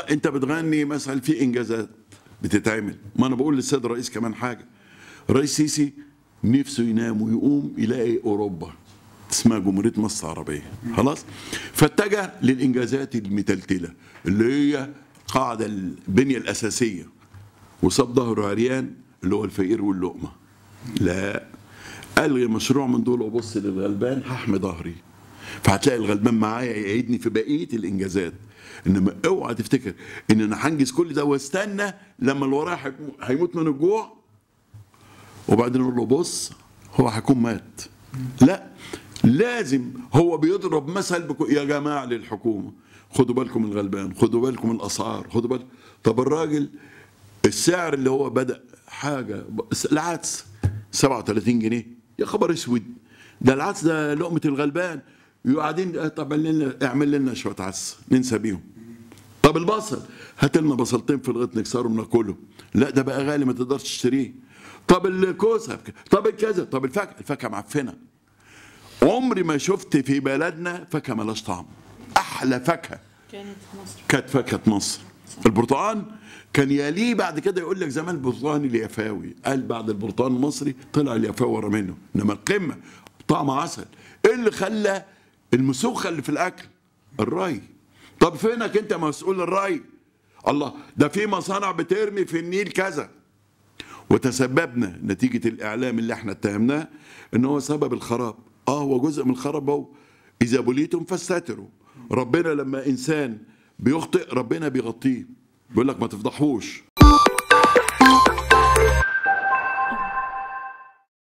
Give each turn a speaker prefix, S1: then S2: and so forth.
S1: انت بتغني مثلا في انجازات بتتعمل ما انا بقول للسيد الرئيس كمان حاجه الرئيس سيسي نفسه ينام ويقوم يلاقي اوروبا اسمها جمهوريه مصر العربيه خلاص فاتجه للانجازات المتلتله اللي هي قاعده البنيه الاساسيه وصاب ظهره عريان اللي هو الفقير واللقمه لا الغي مشروع من دول وبص للغلبان هحمي ظهري فهتلاقي الغلبان معايا يعيدني في بقيه الانجازات انما اوعى تفتكر ان انا هنجز كل ده واستنى لما اللي ورايا هيمو- هيموت من الجوع وبعدين اقول له بص هو هيكون مات لا لازم هو بيضرب مثل بكو يا جماعه للحكومه خدوا بالكم من الغلبان خدوا بالكم من الاسعار خدوا بالكم طب الراجل السعر اللي هو بدا حاجه العدس 37 جنيه يا خبر اسود ده العدس ده لقمه الغلبان قاعدين طب لنا اعمل لنا شويه عدس ننسى بيهم طب البصل هات لنا بصلتين في الغيط نكسرهم ناكله لا ده بقى غالي ما تقدرش تشتريه طب الكوسه بك- طب الكذا طب الفاكهه الفاكهه معفنه عمري ما شفت في بلدنا فاكهه ملاش طعم احلى فاكهه
S2: كانت في مصر
S1: كانت فاكهه مصر البرتقال كان يليه بعد كده يقول لك زمان البرتقال اليفاوي قال بعد البرتقال المصري طلع اليفاوي ورا منه انما القمه طعم عسل ايه اللي خلى المسوخه اللي في الاكل الري طب فينك انت مسؤول الري الله ده في مصانع بترمي في النيل كذا وتسببنا نتيجة الإعلام اللي احنا اتهمناه إن هو سبب الخراب آه هو جزء من الخراب هو إذا بليتم فاستتروا ربنا لما إنسان بيخطئ ربنا بيغطيه بيقول لك ما تفضحوش